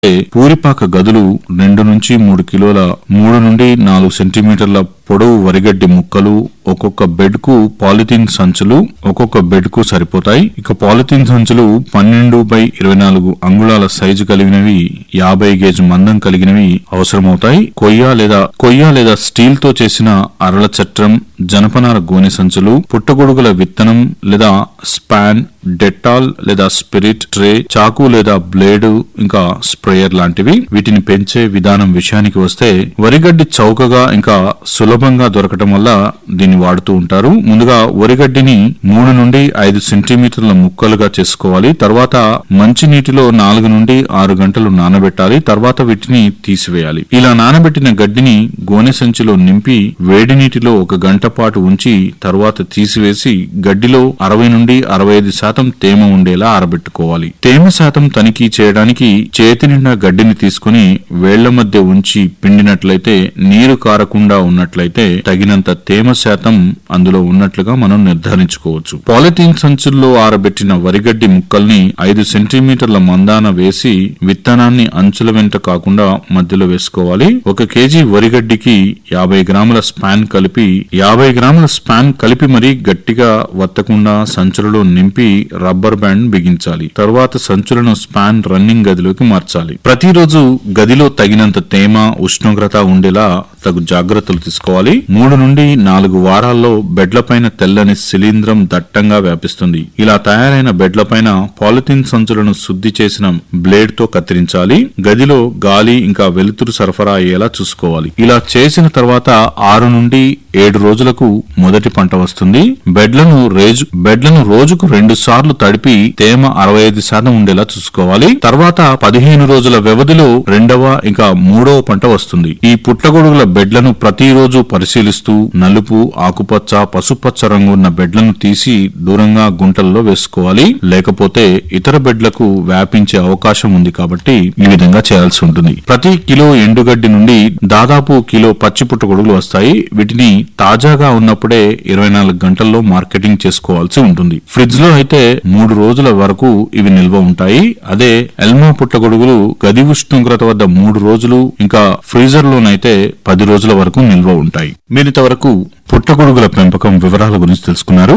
పూరిపాక గదులు రెండు నుంచి మూడు కిలోల మూడు నుండి నాలుగు సెంటీమీటర్ల పొడవు వరిగడ్డి ముక్కలు ఒక్కొక్క బెడ్ కు పాలిథిన్ సంచులు ఒక్కొక్క బెడ్ కు సరిపోతాయి ఇక పాలిథిన్ సంచులు పన్నెండు బై ఇరవై నాలుగు అంగుళాల సైజు కలిగినవి యాభై గేజ్ మందం కలిగినవి అవసరమవుతాయి కొయ్య లేదా కొయ్య లేదా స్టీల్ తో చేసిన అరల చట్రం జనపనార గోనె సంచులు పుట్టగొడుగుల విత్తనం లేదా స్పాన్ డెటాల్ లేదా స్పిరిట్ ట్రే చాకు లేదా బ్లేడు ఇంకా స్ప్రేయర్ లాంటివి వీటిని పెంచే విధానం విషయానికి వస్తే వరిగడ్డి చౌకగా ఇంకా సులభంగా దొరకటం వల్ల దీన్ని వాడుతూ ఉంటారు ముందుగా వరిగడ్డిని మూడు నుండి ఐదు సెంటీమీటర్ల ముక్కలుగా చేసుకోవాలి తర్వాత మంచి నీటిలో నాలుగు నుండి ఆరు గంటలు నానబెట్టాలి తర్వాత వీటిని తీసివేయాలి ఇలా నానబెట్టిన గడ్డిని గోనె సంచిలో నింపి వేడి నీటిలో ఒక గంట పాటు ఉంచి తర్వాత తీసివేసి గడ్డిలో అరవై నుండి అరవై ఐదు శాతం తేమ ఉండేలా ఆరబెట్టుకోవాలి తేమ శాతం తనిఖీ చేయడానికి చేతి నిండా గడ్డిని తీసుకుని వేళ్ల మధ్య ఉంచి పిండినట్లయితే నీరు కారకుండా ఉన్నట్లయితే తగినంత తేమ శాతం అందులో ఉన్నట్లుగా మనం నిర్ధారించుకోవచ్చు పాలిథీన్ సంచుల్లో ఆరబెట్టిన వరిగడ్డి ముక్కల్ని ఐదు సెంటీమీటర్ల మందాన వేసి విత్తనాన్ని అంచుల వెంట కాకుండా మధ్యలో వేసుకోవాలి ఒక కేజీ వరిగడ్డికి యాభై గ్రాముల స్పాన్ కలిపి యాభై గ్రాముల స్పాన్ కలిపి మరీ గట్టిగా వత్తకుండా సంచులలో నింపి రబ్బర్ బ్యాండ్ బిగించాలి తరువాత సంచులను స్పాన్ రన్నింగ్ గదిలోకి మార్చాలి ప్రతిరోజు గదిలో తగినంత తేమ ఉష్ణోగ్రత ఉండేలా తగు జాగ్రత్తలు తీసుకోవాలి మూడు నుండి నాలుగు వారాల్లో బెడ్లపైన తెల్లని శిలీంద్రం దట్టంగా వ్యాపిస్తుంది ఇలా తయారైన బెడ్లపైన పాలిథిన్ సంచులను శుద్ధి చేసిన బ్లేడ్ తో కత్తిరించాలి గదిలో గాలి ఇంకా వెలుతురు సరఫరా అయ్యేలా చూసుకోవాలి ఇలా చేసిన తర్వాత ఆరు నుండి ఏడు రోజులకు మొదటి పంట వస్తుంది బెడ్లను రేజు బెడ్లను రోజుకు రెండు సార్లు తడిపి తేమ అరవై ఐదు శాతం ఉండేలా చూసుకోవాలి తర్వాత పదిహేను రోజుల వ్యవధిలో రెండవ ఇంకా మూడవ పంట వస్తుంది ఈ పుట్టగొడుగుల బెడ్లను ప్రతిరోజు పరిశీలిస్తూ నలుపు ఆకుపచ్చ పసుపచ్చ రంగు ఉన్న బెడ్లను తీసి దూరంగా గుంటల్లో వేసుకోవాలి లేకపోతే ఇతర బెడ్లకు వ్యాపించే అవకాశం ఉంది కాబట్టి ఈ విధంగా చేయాల్సి ఉంటుంది ప్రతి కిలో ఎండుగడ్డి నుండి దాదాపు కిలో పచ్చి పుట్టగొడుగులు వస్తాయి వీటిని తాజాగా ఉన్నప్పుడే ఇరవై నాలుగు గంటల్లో మార్కెటింగ్ చేసుకోవాల్సి ఉంటుంది ఫ్రిడ్జ్ లో అయితే మూడు రోజుల వరకు ఇవి నిల్వ ఉంటాయి అదే ఎల్మో పుట్టగొడుగులు గది ఉష్ణోగ్రత వద్ద మూడు రోజులు ఇంకా ఫ్రీజర్ లోనైతే పది రోజుల వరకు నిల్వ ఉంటాయి మీరింత వరకు పుట్టగొడుగుల పెంపకం వివరాల గురించి తెలుసుకున్నారు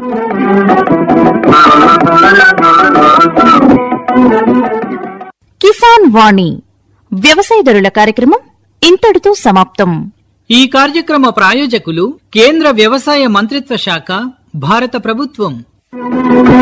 కిసాన్ వాణి వ్యవసాయదారుల కార్యక్రమం ఇంతటితో సమాప్తం ఈ కార్యక్రమ ప్రాయోజకులు కేంద్ర వ్యవసాయ మంత్రిత్వ శాఖ భారత ప్రభుత్వం